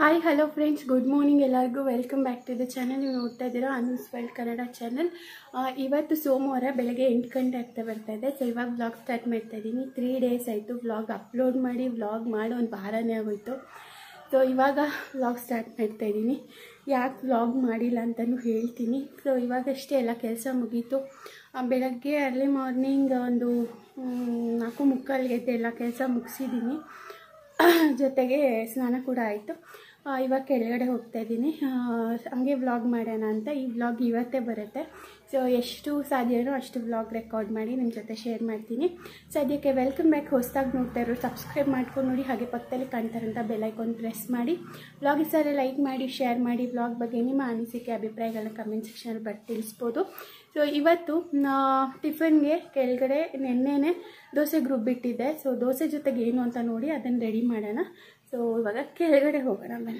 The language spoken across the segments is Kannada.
hi hello friends good morning ಎಲ್ಲರಿಗೂ welcome back to the channel ನೀವು ನೋಡ್ತಾ ಇದ್ದೀರಾ ಅನೂಸ್ ವರ್ಲ್ಡ್ ಕನ್ನಡ ಚಾನಲ್ ಇವತ್ತು ಸೋಮವಾರ ಬೆಳಗ್ಗೆ ಎಂಟು ಗಂಟೆ ಆಗ್ತಾ ಬರ್ತಾ ಇದೆ ಸೊ ಇವಾಗ ವ್ಲಾಗ್ ಸ್ಟಾರ್ಟ್ ಮಾಡ್ತಾ ಇದ್ದೀನಿ ತ್ರೀ ಡೇಸ್ ಆಯಿತು ವ್ಲಾಗ್ ಅಪ್ಲೋಡ್ ಮಾಡಿ ವ್ಲಾಗ್ ಮಾಡೋ ಒಂದು ವಾರನೇ ಆಗೋಯ್ತು ಸೊ ಇವಾಗ ವ್ಲಾಗ್ ಸ್ಟಾರ್ಟ್ ಮಾಡ್ತಾ ಇದ್ದೀನಿ ಯಾಕೆ ವ್ಲಾಗ್ ಮಾಡಿಲ್ಲ ಅಂತಲೂ ಹೇಳ್ತೀನಿ ಸೊ ಇವಾಗಷ್ಟೇ ಎಲ್ಲ ಕೆಲಸ ಮುಗೀತು ಆ, ಬೆಳಗ್ಗೆ ಅರ್ಲಿ ಮಾರ್ನಿಂಗ್ ಒಂದು ಮ್, ನಾಲ್ಕು ಮುಕ್ಕಾಲ್ಗೆ ಎದ್ದು ಎಲ್ಲ ಕೆಲಸ ಮುಗಿಸಿದ್ದೀನಿ ಜೊತೆಗೆ ಸ್ನಾನ ಕೂಡ ಆಯಿತು ಇವಾಗ ಕೆಳಗಡೆ ಹೋಗ್ತಾ ಇದ್ದೀನಿ ಹಂಗೆ ವ್ಲಾಗ್ ಮಾಡೋಣ ಅಂತ ಈ ವ್ಲಾಗ್ ಇವತ್ತೇ ಬರುತ್ತೆ ಸೊ ಎಷ್ಟು ಸಾಧ್ಯನೋ ಅಷ್ಟು ವ್ಲಾಗ್ ರೆಕಾರ್ಡ್ ಮಾಡಿ ನಿಮ್ಮ ಜೊತೆ ಶೇರ್ ಮಾಡ್ತೀನಿ ಸದ್ಯಕ್ಕೆ ವೆಲ್ಕಮ್ ಬ್ಯಾಕ್ ಹೊಸ್ದಾಗಿ ನೋಡ್ತಾ ಇರೋರು ಸಬ್ಸ್ಕ್ರೈಬ್ ಮಾಡ್ಕೊಂಡು ನೋಡಿ ಹಾಗೆ ಪಕ್ಕದಲ್ಲಿ ಕಾಣ್ತಾರಂಥ ಬೆಲ್ಲೈಕಾನ್ ಪ್ರೆಸ್ ಮಾಡಿ ವ್ಲಾಗ್ ಇಷ್ಟ ಲೈಕ್ ಮಾಡಿ ಶೇರ್ ಮಾಡಿ ವ್ಲಾಗ್ ಬಗ್ಗೆ ನಿಮ್ಮ ಅನಿಸಿಕೆ ಅಭಿಪ್ರಾಯಗಳನ್ನ ಕಮೆಂಟ್ ಸೆಕ್ಷನಲ್ಲಿ ಬಟ್ ತಿಳಿಸ್ಬೋದು ಸೊ ಇವತ್ತು ನಾ ಟಿಫನ್ಗೆ ಕೆಳಗಡೆ ನೆನ್ನೆನೆ ದೋಸೆಗೆ ರುಬ್ಬಿಟ್ಟಿದ್ದೆ ಸೊ ದೋಸೆ ಜೊತೆಗೆ ಏನು ಅಂತ ನೋಡಿ ಅದನ್ನು ರೆಡಿ ಮಾಡೋಣ ಸೊ ಇವಾಗ ಕೆಳಗಡೆ ಹೋಗೋಣ ಬನ್ನಿ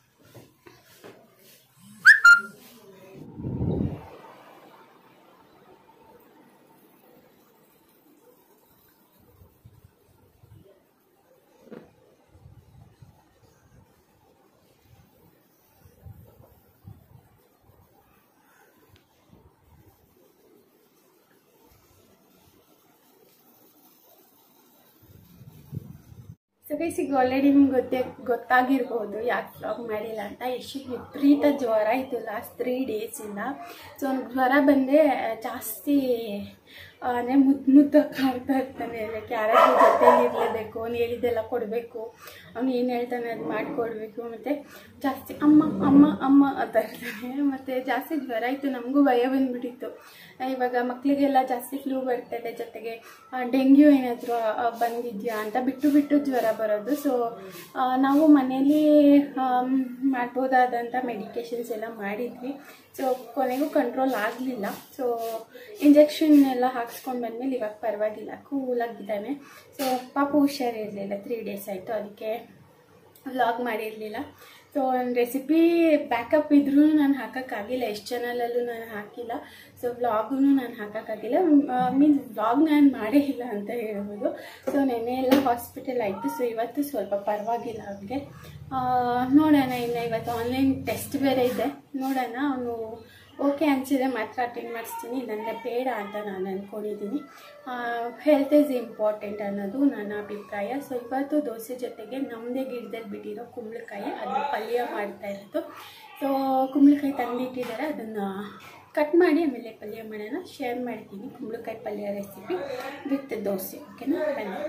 ಸೊ ಬೇಸಿಗೆ ಆಲ್ರೆಡಿ ನಿಮ್ಗೆ ಗೊತ್ತೇ ಗೊತ್ತಾಗಿರ್ಬೋದು ಯಾಕೆ ವ್ಲಾಗ್ ಮಾಡಿಲ್ಲ ಅಂತ ಎಷ್ಟು ವಿಪರೀತ ಜ್ವರ ಇತ್ತು ಲಾಸ್ಟ್ ತ್ರೀ ಡೇಸಿಂದ ಸೊ ಅವ್ನಿಗೆ ಜ್ವರ ಬಂದರೆ ಜಾಸ್ತಿ ಅಂದರೆ ಮುದ್ದು ಮುದ್ದು ಕಾಡ್ತಾ ಇರ್ತಾನೆ ಲೈಕ್ ಯಾರಾದ್ರೂ ಜೊತೆಲಿ ಇರಲೇಬೇಕು ಅವ್ನು ಹೇಳಿದ್ದೆಲ್ಲ ಕೊಡಬೇಕು ಅವ್ನು ಏನು ಹೇಳ್ತಾನೆ ಅದು ಮಾಡಿಕೊಡ್ಬೇಕು ಮತ್ತು ಜಾಸ್ತಿ ಅಮ್ಮ ಅಮ್ಮ ಅಮ್ಮ ಅಂತ ಇರ್ತಾನೆ ಮತ್ತು ಜಾಸ್ತಿ ಜ್ವರ ಇತ್ತು ನಮಗೂ ಭಯ ಬಂದುಬಿಟ್ಟಿತ್ತು ಇವಾಗ ಮಕ್ಕಳಿಗೆಲ್ಲ ಜಾಸ್ತಿ ಫ್ಲೂ ಬರ್ತದೆ ಜೊತೆಗೆ ಡೆಂಗ್ಯೂ ಏನಾದರೂ ಬಂದಿದೆಯಾ ಅಂತ ಬಿಟ್ಟು ಬಿಟ್ಟು ಜ್ವರ ಬರೋದು ಸೊ ನಾವು ಮನೇಲಿ ಆಮ್, ಮಾಡ್ಬೋದಾದಂಥ ಮೆಡಿಕೇಶನ್ಸ್ ಎಲ್ಲ ಮಾಡಿದ್ವಿ ಸೊ ಕೊನೆಗೂ ಕಂಟ್ರೋಲ್ ಆಗಲಿಲ್ಲ ಸೊ ಇಂಜೆಕ್ಷನ್ ಎಲ್ಲ ಹಾಕ್ಸ್ಕೊಂಡು ಬಂದಮೇಲೆ ಇವಾಗ ಪರವಾಗಿಲ್ಲ ಕೂಲಾಗಿದ್ದಾನೆ ಸೊ ಪಾಪ ಹುಷಾರಿರಲಿಲ್ಲ ತ್ರೀ ಡೇಸ್ ಆಯಿತು ಅದಕ್ಕೆ ವ್ಲಾಗ್ ಮಾಡಿರಲಿಲ್ಲ ಸೊ ಒಂದು ರೆಸಿಪಿ ಬ್ಯಾಕಪ್ ಇದ್ರೂ ನಾನು ಹಾಕೋಕ್ಕಾಗಿಲ್ಲ ಎಷ್ಟು ಚಾನಲಲ್ಲೂ ನಾನು ಹಾಕಿಲ್ಲ ಸೊ ವ್ಲಾಗೂ ನಾನು ಹಾಕೋಕ್ಕಾಗಿಲ್ಲ ಮೀನ್ಸ್ ವ್ಲಾಗ್ ನಾನು ಮಾಡೇ ಇಲ್ಲ ಅಂತ ಹೇಳ್ಬೋದು ಸೊ ನೆನ್ನೆ ಎಲ್ಲ ಹಾಸ್ಪಿಟಲ್ ಆಯಿತು ಸೊ ಇವತ್ತು ಸ್ವಲ್ಪ ಪರವಾಗಿಲ್ಲ ಅವ್ನಿಗೆ ನೋಡೋಣ ಇನ್ನು ಇವತ್ತು ಆನ್ಲೈನ್ ಟೆಸ್ಟ್ ಬೇರೆ ಇದೆ ನೋಡೋಣ ಅವನು ಓಕೆ ಅನಿಸಿದ್ರೆ ಮಾತ್ರ ಅಟೆಂಡ್ ಮಾಡಿಸ್ತೀನಿ ಇಲ್ಲಾಂದರೆ ಬೇಡ ಅಂತ ನಾನು ಅಂದ್ಕೊಂಡಿದ್ದೀನಿ ಹೆಲ್ತ್ ಈಸ್ ಇಂಪಾರ್ಟೆಂಟ್ ಅನ್ನೋದು ನನ್ನ ಅಭಿಪ್ರಾಯ ಸೊ ಇವತ್ತು ದೋಸೆ ಜೊತೆಗೆ ನಮ್ಮದೇ ಗಿಡದಲ್ಲಿ ಬಿಟ್ಟಿರೋ ಕುಂಬಳಕಾಯಿ ಅದ್ರ ಪಲ್ಯ ಮಾಡ್ತಾ ಇರೋದು ಸೊ ಕುಂಬಳಕಾಯಿ ತಂದಿಟ್ಟಿದ್ದಾರೆ ಅದನ್ನು ಕಟ್ ಮಾಡಿ ಆಮೇಲೆ ಪಲ್ಯ ಮಾಡೋಣ ಶೇರ್ ಮಾಡ್ತೀನಿ ಕುಂಬಳಕಾಯಿ ಪಲ್ಯ ರೆಸಿಪಿ ವಿತ್ ದೋಸೆ ಓಕೆನಾ ಬನ್ನಿ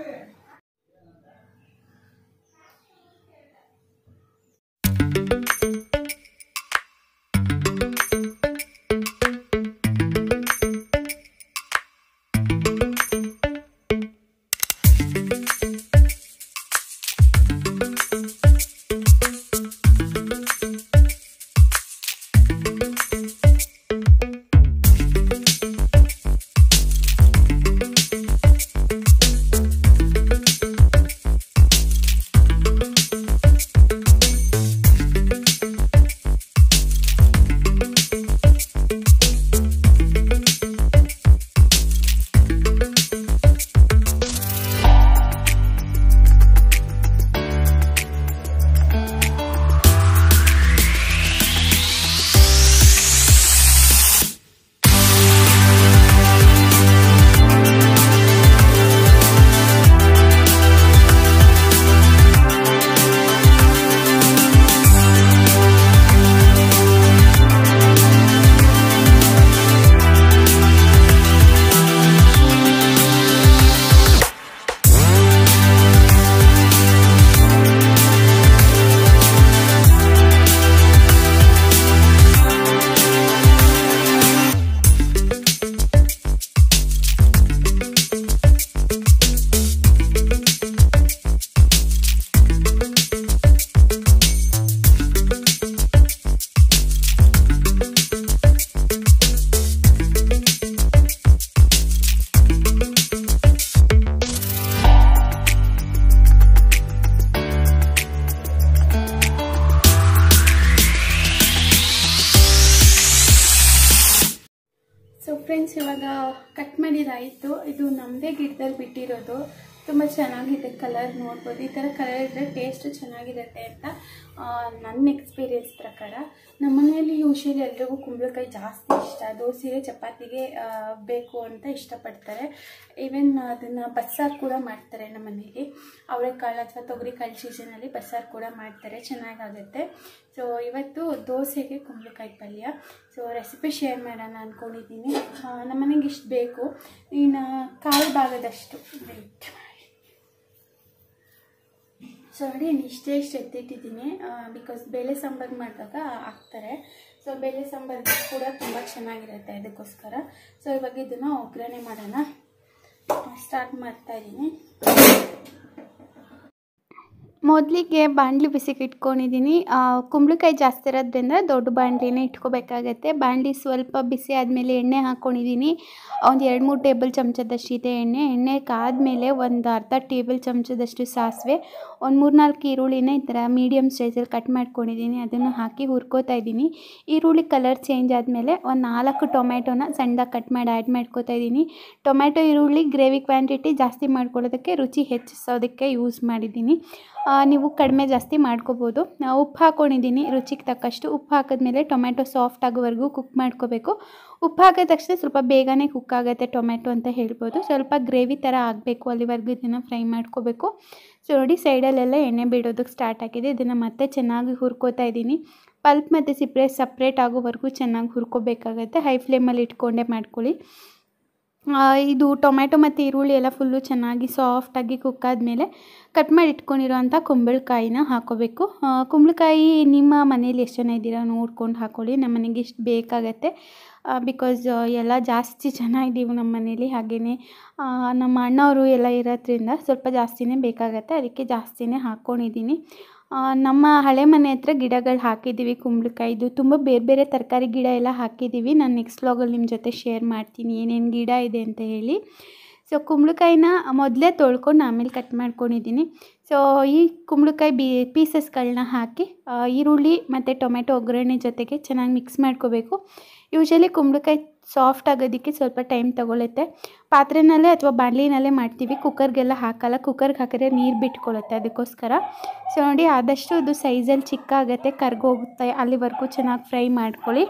ಫ್ರೆಂಡ್ಸ್ ಇವಾಗ ಕಟ್ ಮಾಡಿದಾಯಿತು ಇದು ನಮ್ಮದೇ ಗಿಡದಲ್ಲಿ ಬಿಟ್ಟಿರೋದು ತುಂಬ ಚೆನ್ನಾಗಿದೆ ಕಲರ್ ನೋಡ್ಬೋದು ಈ ಥರ ಕಲರ್ ಇದ್ದರೆ ಟೇಸ್ಟ್ ಚೆನ್ನಾಗಿರುತ್ತೆ ಅಂತ ನನ್ನ ಎಕ್ಸ್ಪೀರಿಯನ್ಸ್ ಪ್ರಕಾರ ನಮ್ಮ ಮನೆಯಲ್ಲಿ ಯೂಶಲಿ ಎಲ್ರಿಗೂ ಕುಂಬಳಕಾಯಿ ಜಾಸ್ತಿ ಇಷ್ಟ ದೋಸೆಗೆ ಚಪಾತಿಗೆ ಆ, ಬೇಕು ಅಂತ ಇಷ್ಟಪಡ್ತಾರೆ ಈವನ್ ಅದನ್ನು ಬಸ್ಸಾರು ಕೂಡ ಮಾಡ್ತಾರೆ ನಮ್ಮ ಮನೇಲಿ ಅವರೆಕಾಳು ಅಥವಾ ತೊಗರಿಕಾಳು ಸೀಸನಲ್ಲಿ ಬಸ್ಸಾರು ಕೂಡ ಮಾಡ್ತಾರೆ ಚೆನ್ನಾಗಾಗುತ್ತೆ ಸೊ ಇವತ್ತು ದೋಸೆಗೆ ಕುಂಬಳಕಾಯಿ ಪಲ್ಯ ಸೊ ರೆಸಿಪಿ ಶೇರ್ ಮಾಡೋಣ ಅಂದ್ಕೊಂಡಿದ್ದೀನಿ ನಮ್ಮ ಮನೆಗೆ ಇಷ್ಟು ಬೇಕು ಇನ್ನು ಕಾಲು ಭಾಗದಷ್ಟು ವೆಯ್ಟ್ ಮಾಡಿ ಸೊ ನೋಡಿ ನಾನು ಇಷ್ಟೇ ಇಷ್ಟು ಎತ್ತಿಟ್ಟಿದ್ದೀನಿ ಬಿಕಾಸ್ ಬೇಳೆ ಸಾಂಬಾರು ಮಾಡಿದಾಗ ಹಾಕ್ತಾರೆ ಸೊ ಬೇಳೆ ಸಾಂಬಾರು ಕೂಡ ತುಂಬ ಚೆನ್ನಾಗಿರುತ್ತೆ ಅದಕ್ಕೋಸ್ಕರ ಸೊ ಇವಾಗ ಇದನ್ನು ಒಗ್ಗರಣೆ ಮಾಡೋಣ ಸ್ಟಾರ್ಟ್ ಮಾಡ್ತಾ ಇದ್ದೀನಿ ಮೊದಲಿಗೆ ಬಾಣಲಿ ಬಿಸಿಗೆ ಇಟ್ಕೊಂಡಿದ್ದೀನಿ ಕುಂಬಳಕಾಯಿ ಜಾಸ್ತಿ ಇರೋದ್ರಿಂದ ದೊಡ್ಡ ಬಾಣಲಿನೇ ಇಟ್ಕೋಬೇಕಾಗತ್ತೆ ಬಾಣಲಿ ಸ್ವಲ್ಪ ಬಿಸಿ ಆದಮೇಲೆ ಎಣ್ಣೆ ಹಾಕ್ಕೊಂಡಿದ್ದೀನಿ ಒಂದು ಎರಡು ಮೂರು ಟೇಬಲ್ ಚಮಚದಷ್ಟು ಇದೆ ಎಣ್ಣೆ ಎಣ್ಣೆ ಕಾದ್ಮೇಲೆ ಒಂದು ಅರ್ಧ ಟೇಬಲ್ ಚಮಚದಷ್ಟು ಸಾಸಿವೆ ಒಂದು ಮೂರು ನಾಲ್ಕು ಈರುಳ್ಳಿನ ಈ ಥರ ಮೀಡಿಯಮ್ ಸೈಜಲ್ಲಿ ಕಟ್ ಮಾಡ್ಕೊಂಡಿದ್ದೀನಿ ಅದನ್ನು ಹಾಕಿ ಹುರ್ಕೋತಾ ಇದ್ದೀನಿ ಈರುಳ್ಳಿ ಕಲರ್ ಚೇಂಜ್ ಆದಮೇಲೆ ಒಂದು ನಾಲ್ಕು ಟೊಮ್ಯಾಟೊನ ಸಣ್ಣದಾಗಿ ಕಟ್ ಮಾಡಿ ಆ್ಯಡ್ ಮಾಡ್ಕೋತಾ ಇದ್ದೀನಿ ಟೊಮ್ಯಾಟೊ ಈರುಳ್ಳಿ ಗ್ರೇವಿ ಕ್ವಾಂಟಿಟಿ ಜಾಸ್ತಿ ಮಾಡ್ಕೊಳ್ಳೋದಕ್ಕೆ ರುಚಿ ಹೆಚ್ಚಿಸೋದಕ್ಕೆ ಯೂಸ್ ಮಾಡಿದ್ದೀನಿ ಆ, ನೀವು ಕಡಿಮೆ ಜಾಸ್ತಿ ಮಾಡ್ಕೋಬೋದು ನಾ ಉಪ್ಪು ಹಾಕ್ಕೊಂಡಿದ್ದೀನಿ ರುಚಿಗೆ ತಕ್ಕಷ್ಟು ಉಪ್ಪು ಹಾಕಿದ್ಮೇಲೆ ಟೊಮ್ಯಾಟೊ ಸಾಫ್ಟ್ ಆಗೋವರೆಗೂ ಕುಕ್ ಮಾಡ್ಕೋಬೇಕು ಉಪ್ಪು ಹಾಕಿದ ತಕ್ಷಣ ಸ್ವಲ್ಪ ಬೇಗನೆ ಕುಕ್ ಆಗುತ್ತೆ ಟೊಮ್ಯಾಟೊ ಅಂತ ಹೇಳ್ಬೋದು ಸ್ವಲ್ಪ ಗ್ರೇವಿ ಥರ ಆಗಬೇಕು ಅಲ್ಲಿವರೆಗೂ ಇದನ್ನು ಫ್ರೈ ಮಾಡ್ಕೋಬೇಕು ಸೊ ನೋಡಿ ಸೈಡಲ್ಲೆಲ್ಲ ಎಣ್ಣೆ ಬಿಡೋದಕ್ಕೆ ಸ್ಟಾರ್ಟ್ ಆಗಿದೆ ಇದನ್ನು ಮತ್ತೆ ಚೆನ್ನಾಗಿ ಹುರ್ಕೋತಾ ಇದ್ದೀನಿ ಪಲ್ಪ್ ಮತ್ತು ಸಿಪ್ಪೆ ಸಪ್ರೇಟ್ ಆಗೋವರೆಗೂ ಚೆನ್ನಾಗಿ ಹುರ್ಕೋಬೇಕಾಗತ್ತೆ ಹೈ ಫ್ಲೇಮಲ್ಲಿ ಇಟ್ಕೊಂಡೇ ಮಾಡ್ಕೊಳ್ಳಿ ಆ, ಇದು ಟೊಮ್ಯಾಟೊ ಮತ್ತು ಈರುಳ್ಳಿ ಎಲ್ಲ ಫುಲ್ಲು ಚೆನ್ನಾಗಿ ಸಾಫ್ಟಾಗಿ ಕುಕ್ ಆದಮೇಲೆ ಕಟ್ ಮಾಡಿ ಇಟ್ಕೊಂಡಿರೋಂಥ ಕುಂಬಳಕಾಯಿನ ಹಾಕೋಬೇಕು ಆ, ಕುಂಬಳಕಾಯಿ ನಿಮ್ಮ ಮನೇಲಿ ಎಷ್ಟು ಜನ ಇದ್ದೀರಾ ನೋಡ್ಕೊಂಡು ಹಾಕ್ಕೊಳ್ಳಿ ನಮ್ಮ ಮನೆಗೆ ಇಷ್ಟು ಬೇಕಾಗತ್ತೆ ಬಿಕಾಸ್ ಎಲ್ಲ ಜಾಸ್ತಿ ಜನ ಇದ್ದೀವಿ ನಮ್ಮ ಮನೇಲಿ ಹಾಗೆಯೇ ನಮ್ಮ ಅಣ್ಣವರು ಎಲ್ಲ ಇರೋದ್ರಿಂದ ಸ್ವಲ್ಪ ಜಾಸ್ತಿನೇ ಬೇಕಾಗತ್ತೆ ಅದಕ್ಕೆ ಜಾಸ್ತಿನೇ ಹಾಕ್ಕೊಂಡಿದ್ದೀನಿ ಆ, ನಮ್ಮ ಹಳೆ ಮನೆ ಹತ್ರ ಗಿಡಗಳು ಹಾಕಿದ್ದೀವಿ ಕುಂಬಳಕಾಯಿದು ತುಂಬ ಬೇರೆ ಬೇರೆ ತರಕಾರಿ ಗಿಡ ಎಲ್ಲ ಹಾಕಿದ್ದೀವಿ ನಾನು ನೆಕ್ಸ್ಟ್ ವ್ಲಾಗಲ್ಲಿ ನಿಮ್ಮ ಜೊತೆ ಶೇರ್ ಮಾಡ್ತೀನಿ ಏನೇನು ಗಿಡ ಇದೆ ಅಂತ ಹೇಳಿ ಸೊ ಕುಂಬಳಕಾಯಿನ ಮೊದಲೇ ತೊಳ್ಕೊಂಡು ಆಮೇಲೆ ಕಟ್ ಮಾಡ್ಕೊಂಡಿದ್ದೀನಿ ಸೊ ಈ ಕುಂಬಳಕಾಯಿ ಬಿ ಪೀಸಸ್ಗಳನ್ನ ಹಾಕಿ ಆ, ಈರುಳ್ಳಿ ಮತ್ತು ಟೊಮೆಟೊ ಒಗ್ಗರಣೆ ಜೊತೆಗೆ ಚೆನ್ನಾಗಿ ಮಿಕ್ಸ್ ಮಾಡ್ಕೋಬೇಕು ಯೂಶಲಿ ಕುಂಬಳಕಾಯಿ ಸಾಫ್ಟ್ ಆಗೋದಕ್ಕೆ ಸ್ವಲ್ಪ ಟೈಮ್ ತೊಗೊಳುತ್ತೆ ಪಾತ್ರೆನಲ್ಲೇ ಅಥವಾ ಬಾಣಲಿನಲ್ಲೇ ಮಾಡ್ತೀವಿ ಕುಕ್ಕರ್ಗೆಲ್ಲ ಹಾಕಲ್ಲ ಕುಕ್ಕರ್ಗೆ ಹಾಕಿದ್ರೆ ನೀರು ಬಿಟ್ಕೊಳ್ಳುತ್ತೆ ಅದಕ್ಕೋಸ್ಕರ ಸೊ ನೋಡಿ ಆದಷ್ಟು ಇದು ಸೈಜಲ್ಲಿ ಚಿಕ್ಕ ಆಗುತ್ತೆ ಕರ್ಗೋಗುತ್ತೆ ಅಲ್ಲಿವರೆಗೂ ಚೆನ್ನಾಗಿ ಫ್ರೈ ಮಾಡ್ಕೊಳ್ಳಿ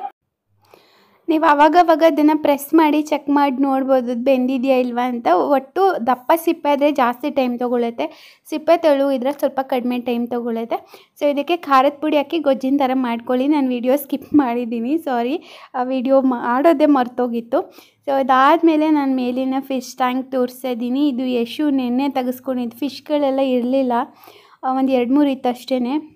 ನೀವು ಅವಾಗವಾಗ ಅದನ್ನು ಪ್ರೆಸ್ ಮಾಡಿ ಚೆಕ್ ಮಾಡಿ ನೋಡ್ಬೋದು ಅದು ಬೆಂದಿದೆಯಾ ಇಲ್ವಾ ಅಂತ ಒಟ್ಟು ದಪ್ಪ ಸಿಪ್ಪೆ ಆದರೆ ಜಾಸ್ತಿ ಟೈಮ್ ತೊಗೊಳುತ್ತೆ ಸಿಪ್ಪೆ ತೆಳು ಇದ್ರೆ ಸ್ವಲ್ಪ ಕಡಿಮೆ ಟೈಮ್ ತೊಗೊಳುತ್ತೆ ಸೊ ಇದಕ್ಕೆ ಖಾರದ ಪುಡಿ ಹಾಕಿ ಗೊಜ್ಜಿನ ಥರ ಮಾಡ್ಕೊಳ್ಳಿ ನಾನು ವಿಡಿಯೋ ಸ್ಕಿಪ್ ಮಾಡಿದ್ದೀನಿ ಸಾರಿ ಆ ವಿಡಿಯೋ ಮಾಡೋದೇ ಮರ್ತೋಗಿತ್ತು ಸೊ ಅದಾದಮೇಲೆ ನಾನು ಮೇಲಿನ ಫಿಶ್ ಟ್ಯಾಂಕ್ ತೋರಿಸ್ತಾ ಇದ್ದೀನಿ ಇದು ಯಶು ನೆನ್ನೆ ತೆಗೆಸ್ಕೊಂಡಿದ್ದು ಫಿಶ್ಗಳೆಲ್ಲ ಇರಲಿಲ್ಲ ಒಂದು ಎರಡು ಮೂರು ಇತ್ತು ಅಷ್ಟೇ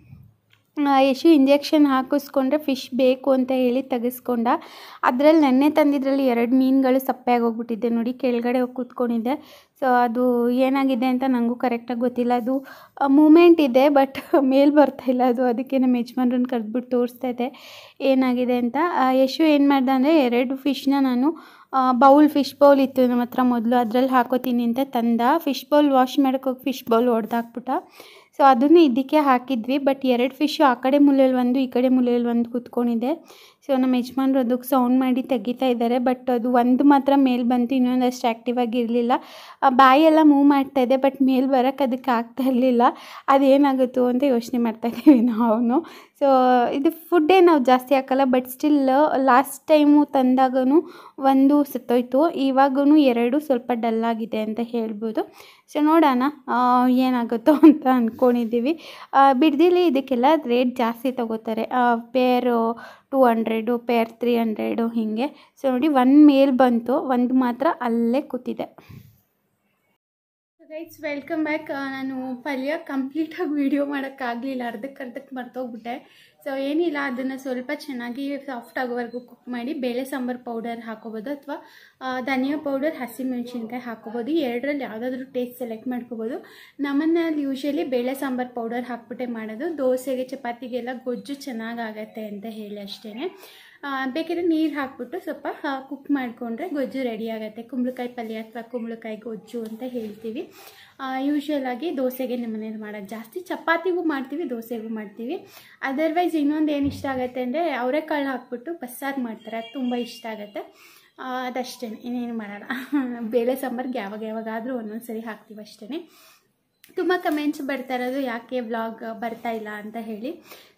ಯಶು ಇಂಜೆಕ್ಷನ್ ಹಾಕಿಸ್ಕೊಂಡ್ರೆ ಫಿಶ್ ಬೇಕು ಅಂತ ಹೇಳಿ ತೆಗೆಸ್ಕೊಂಡ ಅದರಲ್ಲಿ ನೆನ್ನೆ ತಂದಿದ್ರಲ್ಲಿ ಎರಡು ಮೀನುಗಳು ಸಪ್ಪೆ ಆಗೋಗ್ಬಿಟ್ಟಿದೆ ನೋಡಿ ಕೆಳಗಡೆ ಹೋಗಿ ಕೂತ್ಕೊಂಡಿದ್ದೆ ಸೊ ಅದು ಏನಾಗಿದೆ ಅಂತ ನನಗೂ ಕರೆಕ್ಟಾಗಿ ಗೊತ್ತಿಲ್ಲ ಅದು ಮೂಮೆಂಟ್ ಇದೆ ಬಟ್ ಮೇಲ್ ಬರ್ತಾ ಇಲ್ಲ ಅದು ಅದಕ್ಕೆ ನಮ್ಮ ಯಜಮಾನ್ರನ್ನ ಕರೆದ್ಬಿಟ್ಟು ತೋರಿಸ್ತಾ ಇದ್ದೆ ಏನಾಗಿದೆ ಅಂತ ಆ, ಯಶು ಏನು ಮಾಡ್ದೆ ಅಂದರೆ ಎರಡು ಫಿಶ್ನ ನಾನು ಬೌಲ್ ಫಿಶ್ ಬೌಲ್ ಇತ್ತು ನಮ್ಮ ಹತ್ರ ಮೊದಲು ಅದರಲ್ಲಿ ಹಾಕೋತೀನಿ ಅಂತ ತಂದ ಫಿಶ್ ಬೌಲ್ ವಾಶ್ ಮಾಡೋಕ್ಕೋಗಿ ಫಿಶ್ ಬೌಲ್ ಹೊಡೆದಾಕ್ಬಿಟ್ಟ ಸೊ ಅದನ್ನು ಇದಕ್ಕೆ ಹಾಕಿದ್ವಿ ಬಟ್ ಎರಡು ಫಿಶು ಆ ಕಡೆ ಮೂಲೆಯಲ್ಲಿ ಒಂದು ಈ ಕಡೆ ಮೂಲೆಯಲ್ಲಿ ಒಂದು ಕೂತ್ಕೊಂಡಿದೆ ಸೊ ನಮ್ಮ ಯಜಮಾನ್ರು ಅದಕ್ಕೆ ಸೌಂಡ್ ಮಾಡಿ ತೆಗಿತಾ ಇದ್ದಾರೆ ಬಟ್ ಅದು ಒಂದು ಮಾತ್ರ ಮೇಲ್ ಬಂತು ಇನ್ನೊಂದಷ್ಟು ಆ್ಯಕ್ಟಿವ್ ಆಗಿರಲಿಲ್ಲ ಬಾಯೆಲ್ಲ ಮೂವ್ ಮಾಡ್ತಾ ಇದೆ ಬಟ್ ಮೇಲ್ ಬರೋಕ್ಕೆ ಅದಕ್ಕೆ ಆಗ್ತಾ ಇರಲಿಲ್ಲ ಅದೇನಾಗುತ್ತೋ ಅಂತ ಯೋಚನೆ ಮಾಡ್ತಾ ಇದ್ದೀವಿ ನಾವು ಸೊ ಇದು ಫುಡ್ಡೇ ನಾವು ಜಾಸ್ತಿ ಹಾಕಲ್ಲ ಬಟ್ ಸ್ಟಿಲ್ ಲಾಸ್ಟ್ ಟೈಮು ತಂದಾಗೂ ಒಂದು ಸತ್ತೋಯ್ತು ಇವಾಗೂ ಎರಡು ಸ್ವಲ್ಪ ಡಲ್ ಆಗಿದೆ ಅಂತ ಹೇಳ್ಬೋದು ಸೊ ನೋಡೋಣ ಆ, ಏನಾಗುತ್ತೋ ಅಂತ ಅಂದ್ಕೊಂಡಿದ್ದೀವಿ ಬಿಡ್ದಿಲಿ ಇದಕ್ಕೆಲ್ಲ ರೇಟ್ ಜಾಸ್ತಿ ತಗೋತಾರೆ pair two hundred pair three hundred ಹೀಗೆ ಸೊ ನೋಡಿ ಒಂದು ಮೇಲ್ ಬಂತು ಒಂದು ಮಾತ್ರ ಅಲ್ಲೇ ಕೂತಿದೆ ಗೈಸ್ ವೆಲ್ಕಮ್ ಬ್ಯಾಕ್ ನಾನು ಪಲ್ಯ ಕಂಪ್ಲೀಟಾಗಿ ವೀಡಿಯೋ ಮಾಡೋಕ್ಕಾಗಲಿಲ್ಲ ಅರ್ಧಕ್ಕೆ ಅರ್ಧಕ್ಕೆ ಮರ್ತೋಗ್ಬಿಟ್ಟೆ ಸೊ ಏನಿಲ್ಲ ಅದನ್ನು ಸ್ವಲ್ಪ ಚೆನ್ನಾಗಿ ಸಾಫ್ಟ್ ಆಗೋವರೆಗೂ ಕುಕ್ ಮಾಡಿ ಬೇಳೆ ಸಾಂಬಾರು ಪೌಡರ್ ಹಾಕೋಬೋದು ಅಥವಾ ಧನಿಯಾ ಪೌಡರ್ ಹಸಿಮೆಣ್ಸಿನ್ಕಾಯಿ ಹಾಕೋಬೋದು ಎರಡರಲ್ಲಿ ಯಾವುದಾದ್ರೂ ಟೇಸ್ಟ್ ಸೆಲೆಕ್ಟ್ ಮಾಡ್ಕೋಬೋದು ನಮ್ಮನ್ನಲ್ಲಿ ಯೂಶಲಿ ಬೇಳೆ ಸಾಂಬಾರು ಪೌಡರ್ ಹಾಕ್ಬಿಟ್ಟೆ ಮಾಡೋದು ದೋಸೆಗೆ ಚಪಾತಿಗೆಲ್ಲ ಗೊಜ್ಜು ಚೆನ್ನಾಗಾಗತ್ತೆ ಅಂತ ಹೇಳಿ ಅಷ್ಟೇ ಬೇಕಿದ್ರೆ ನೀರು ಹಾಕ್ಬಿಟ್ಟು ಸ್ವಲ್ಪ ಕುಕ್ ಮಾಡಿಕೊಂಡ್ರೆ ಗೊಜ್ಜು ರೆಡಿ ಆಗುತ್ತೆ ಕುಂಬಳಕಾಯಿ ಪಲ್ಯ ಅಥವಾ ಕುಂಬಳಕಾಯಿ ಗೊಜ್ಜು ಅಂತ ಹೇಳ್ತೀವಿ ಯೂಶ್ವಲ್ ಆಗಿ ದೋಸೆಗೆ ನಮ್ಮ ಮನೇಲಿ ಮಾಡೋದು ಜಾಸ್ತಿ ಚಪಾತಿಗೂ ಮಾಡ್ತೀವಿ ದೋಸೆಗೂ ಮಾಡ್ತೀವಿ ಅದರ್ವೈಸ್ ಇನ್ನೊಂದು ಏನು ಇಷ್ಟ ಆಗುತ್ತೆ ಅಂದರೆ ಅವರೆಕಾಳು ಹಾಕ್ಬಿಟ್ಟು ಬಸ್ಸಾರು ಮಾಡ್ತಾರೆ ಅದು ತುಂಬ ಇಷ್ಟ ಆಗುತ್ತೆ ಅದಷ್ಟೇ ಇನ್ನೇನು ಮಾಡೋಣ ಬೇಳೆ ಸಾಂಬಾರ್ಗೆ ಯಾವಾಗ ಯಾವಾಗಾದರೂ ಒಂದೊಂದು ಸರಿ ಹಾಕ್ತೀವಿ ಅಷ್ಟೇ ತುಂಬ ಕಮೆಂಟ್ಸ್ ಬರ್ತಾ ಇರೋದು ಯಾಕೆ ವ್ಲಾಗ್ ಬರ್ತಾ ಇಲ್ಲ ಅಂತ ಹೇಳಿ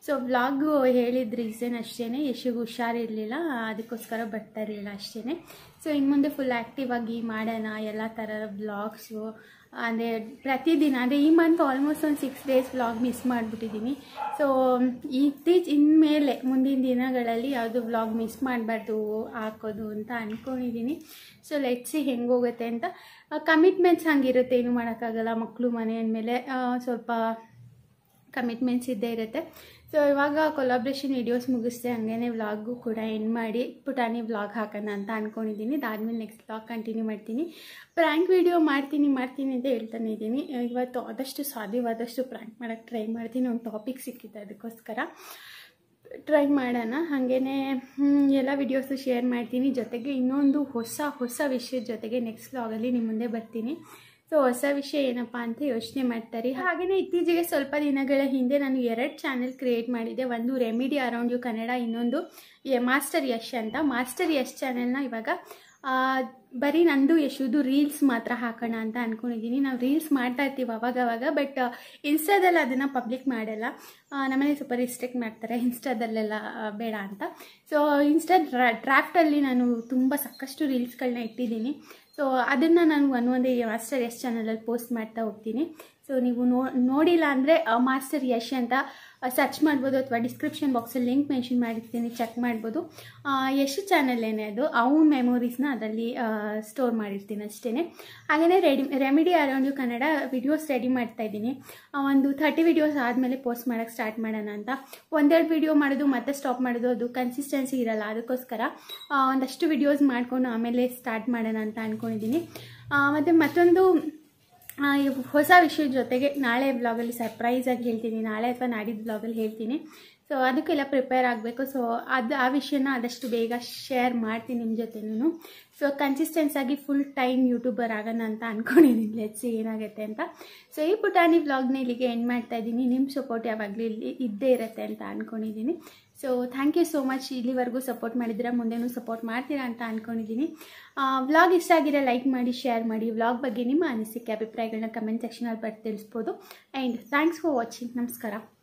ಸೊ ವ್ಲಾಗು ಹೇಳಿದ ರೀಸನ್ ಅಷ್ಟೇ ಯಶಿಗೆ ಹುಷಾರಿರಲಿಲ್ಲ ಅದಕ್ಕೋಸ್ಕರ ಬರ್ತಾ ಇರಲಿಲ್ಲ ಅಷ್ಟೇ ಸೊ ಇನ್ನು ಮುಂದೆ ಫುಲ್ ಆ್ಯಕ್ಟಿವ್ ಆಗಿ ಮಾಡೋಣ ಎಲ್ಲ ಥರದ ವ್ಲಾಗ್ಸು ಅಂದರೆ ಪ್ರತಿದಿನ ಅಂದರೆ ಈ ಮಂತ್ ಆಲ್ಮೋಸ್ಟ್ ಒಂದು ಸಿಕ್ಸ್ ಡೇಸ್ ವ್ಲಾಗ್ ಮಿಸ್ ಮಾಡಿಬಿಟ್ಟಿದ್ದೀನಿ ಸೊ ಇತ್ತೀಚ ಇನ್ಮೇಲೆ ಮುಂದಿನ ದಿನಗಳಲ್ಲಿ ಯಾವುದು ವ್ಲಾಗ್ ಮಿಸ್ ಮಾಡಬಾರ್ದು ಹಾಕೋದು ಅಂತ ಅಂದ್ಕೊಂಡಿದ್ದೀನಿ ಸೊ ಲೆಟ್ಸಿ ಹೆಂಗೆ ಹೋಗುತ್ತೆ ಅಂತ ಕಮಿಟ್ಮೆಂಟ್ಸ್ ಹಂಗಿರುತ್ತೆ ಏನು ಮಾಡೋಕ್ಕಾಗಲ್ಲ ಮಕ್ಕಳು ಮನೆ ಅಂದಮೇಲೆ ಸ್ವಲ್ಪ ಕಮಿಟ್ಮೆಂಟ್ಸ್ ಇದ್ದೇ ಇರುತ್ತೆ ಸೊ ಇವಾಗ ಕೊಲಾಬ್ರೇಷನ್ ವಿಡಿಯೋಸ್ ಮುಗಿಸ್ದೆ ಹಂಗೇನೆ ವ್ಲಾಗು ಕೂಡ ಎಂಡ್ ಮಾಡಿ ಪುಟಾಣಿ ವ್ಲಾಗ್ ಹಾಕೋಣ ಅಂತ ಅಂದ್ಕೊಂಡಿದ್ದೀನಿ ಅದಾದಮೇಲೆ ನೆಕ್ಸ್ಟ್ ವ್ಲಾಗ್ ಕಂಟಿನ್ಯೂ ಮಾಡ್ತೀನಿ ಪ್ರ್ಯಾಂಕ್ ವಿಡಿಯೋ ಮಾಡ್ತೀನಿ ಮಾಡ್ತೀನಿ ಅಂತ ಹೇಳ್ತಾನೆ ಇದ್ದೀನಿ ಇವತ್ತು ಆದಷ್ಟು ಸಾಧ್ಯವಾದಷ್ಟು ಪ್ರ್ಯಾಂಕ್ ಮಾಡೋಕ್ಕೆ ಟ್ರೈ ಮಾಡ್ತೀನಿ ಒಂದು ಟಾಪಿಕ್ ಸಿಕ್ಕಿದೆ ಅದಕ್ಕೋಸ್ಕರ ಟ್ರೈ ಮಾಡೋಣ ಹಾಗೆಯೇ ಎಲ್ಲ ವಿಡಿಯೋಸು ಶೇರ್ ಮಾಡ್ತೀನಿ ಜೊತೆಗೆ ಇನ್ನೊಂದು ಹೊಸ ಹೊಸ ವಿಷಯದ ಜೊತೆಗೆ ನೆಕ್ಸ್ಟ್ ವ್ಲಾಗಲ್ಲಿ ನಿಮ್ಮ ಮುಂದೆ ಬರ್ತೀನಿ ಸೊ ಹೊಸ ವಿಷಯ ಏನಪ್ಪ ಅಂತ ಯೋಚನೆ ಮಾಡ್ತಾರೆ ಹಾಗೆಯೇ ಇತ್ತೀಚೆಗೆ ಸ್ವಲ್ಪ ದಿನಗಳ ಹಿಂದೆ ನಾನು ಎರಡು ಚಾನೆಲ್ ಕ್ರಿಯೇಟ್ ಮಾಡಿದ್ದೆ ಒಂದು ರೆಮಿಡಿ ಅರೌಂಡ್ ಯು ಕನ್ನಡ ಇನ್ನೊಂದು ಮಾಸ್ಟರ್ ಯಶ್ ಅಂತ ಮಾಸ್ಟರ್ ಯಶ್ ಚಾನೆಲ್ನ ಇವಾಗ ಬರೀ ನಂದು ಯಶುದು ರೀಲ್ಸ್ ಮಾತ್ರ ಹಾಕೋಣ ಅಂತ ಅಂದ್ಕೊಂಡಿದ್ದೀನಿ ನಾವು ರೀಲ್ಸ್ ಮಾಡ್ತಾ ಇರ್ತೀವಿ ಅವಾಗ ಅವಾಗ ಬಟ್ ಇನ್ಸ್ಟಾದಲ್ಲಿ ಅದನ್ನು ಪಬ್ಲಿಕ್ ಮಾಡಲ್ಲ ನಮ್ಮನೆ ಸ್ವಲ್ಪ ರಿಸ್ಟ್ರಿಕ್ಟ್ ಮಾಡ್ತಾರೆ ಇನ್ಸ್ಟಾದಲ್ಲೆಲ್ಲ ಬೇಡ ಅಂತ ಸೊ ಇನ್ಸ್ಟಾ ಡ್ರಾಫ್ಟಲ್ಲಿ ನಾನು ತುಂಬ ಸಾಕಷ್ಟು ರೀಲ್ಸ್ಗಳನ್ನ ಇಟ್ಟಿದ್ದೀನಿ ಸೊ ಅದನ್ನು ನಾನು ಒಂದೊಂದೇ ಮಾಸ್ಟರ್ ಯಶ್ ಚಾನಲಲ್ಲಿ ಪೋಸ್ಟ್ ಮಾಡ್ತಾ ಹೋಗ್ತೀನಿ ಸೊ ನೀವು ನೋ ನೋಡಿಲ್ಲ ಅಂದರೆ ಮಾಸ್ಟರ್ ಯಶ್ ಅಂತ ಸರ್ಚ್ ಮಾಡ್ಬೋದು ಅಥವಾ ಡಿಸ್ಕ್ರಿಪ್ಷನ್ ಬಾಕ್ಸಲ್ಲಿ ಲಿಂಕ್ ಮೆನ್ಷನ್ ಮಾಡಿರ್ತೀನಿ ಚೆಕ್ ಮಾಡ್ಬೋದು ಯಶ್ ಚಾನಲ್ಲೇನೆ ಅದು ಅವ್ನ ಮೆಮೊರೀಸ್ನ ಅದರಲ್ಲಿ ಸ್ಟೋರ್ ಮಾಡಿರ್ತೀನಿ ಅಷ್ಟೇ ಹಾಗೆಯೇ ready remedy around you Kannada videos ready ಮಾಡ್ತಾ ಇದ್ದೀನಿ ಒಂದು ಥರ್ಟಿ ವಿಡಿಯೋಸ್ ಆದಮೇಲೆ ಪೋಸ್ಟ್ ಮಾಡೋಕ್ಕೆ ಸ್ಟಾರ್ಟ್ ಮಾಡೋಣ ಅಂತ ಒಂದೆರಡು ವಿಡಿಯೋ ಮಾಡೋದು ಮತ್ತೆ ಸ್ಟಾಪ್ ಮಾಡೋದು ಅದು ಕನ್ಸಿಸ್ಟೆನ್ಸಿ ಇರಲ್ಲ ಅದಕ್ಕೋಸ್ಕರ ಒಂದಷ್ಟು ವಿಡಿಯೋಸ್ ಮಾಡಿಕೊಂಡು ಆಮೇಲೆ ಸ್ಟಾರ್ಟ್ ಮಾಡೋಣ ಅಂತ ಅಂದ್ಕೊಂಡಿದ್ದೀನಿ ಮತ್ತು ಮತ್ತೊಂದು ಹೊಸ ವಿಷಯದ ಜೊತೆಗೆ ನಾಳೆ ಬ್ಲಾಗಲ್ಲಿ ಸರ್ಪ್ರೈಸಾಗಿ ಹೇಳ್ತೀನಿ ನಾಳೆ ಅಥವಾ ನಾಡಿದ್ದು ಬ್ಲಾಗಲ್ಲಿ ಹೇಳ್ತೀನಿ ಸೊ ಅದಕ್ಕೆಲ್ಲ ಪ್ರಿಪೇರ್ ಆಗಬೇಕು ಸೊ ಅದು ಆ ವಿಷಯನ ಆದಷ್ಟು ಬೇಗ ಶೇರ್ ಮಾಡ್ತೀನಿ ನಿಮ್ಮ ಜೊತೆನೂ ಸೊ ಕನ್ಸಿಸ್ಟೆನ್ಸ್ ಆಗಿ ಫುಲ್ ಟೈಮ್ ಯೂಟ್ಯೂಬರ್ ಆಗೋಣ ಅಂತ ಅಂದ್ಕೊಂಡಿದ್ದೀನಿ ಲೆಟ್ಸಿ ಏನಾಗುತ್ತೆ ಅಂತ ಸೊ ಈ ಪುಟಾಣಿ ವ್ಲಾಗ್ನ ಇಲ್ಲಿಗೆ ಎಂಡ್ ಮಾಡ್ತಾ ಇದ್ದೀನಿ ನಿಮ್ಮ ಸಪೋರ್ಟ್ ಯಾವಾಗಲೂ ಇಲ್ಲಿ ಇದ್ದೇ ಇರುತ್ತೆ ಅಂತ ಅಂದ್ಕೊಂಡಿದ್ದೀನಿ so thank you so much ಇಲ್ಲಿವರೆಗೂ ಸಪೋರ್ಟ್ ಮಾಡಿದ್ರೆ ಮುಂದೆನೂ ಸಪೋರ್ಟ್ ಮಾಡ್ತೀರಾ ಅಂತ ಅಂದ್ಕೊಂಡಿದ್ದೀನಿ ವ್ಲಾಗ್ ಇಷ್ಟ ಆಗಿರೋ ಲೈಕ್ ಮಾಡಿ ಶೇರ್ ಮಾಡಿ ವ್ಲಾಗ್ ಬಗ್ಗೆ ನಿಮ್ಮ ಅನಿಸಿಕೆ ಅಭಿಪ್ರಾಯಗಳನ್ನ ಕಮೆಂಟ್ ಸೆಕ್ಷನಲ್ಲಿ ಬರ್ದು ತಿಳಿಸ್ಬೋದು ಆ್ಯಂಡ್ ಥ್ಯಾಂಕ್ಸ್ ಫಾರ್ ವಾಚಿಂಗ್ ನಮಸ್ಕಾರ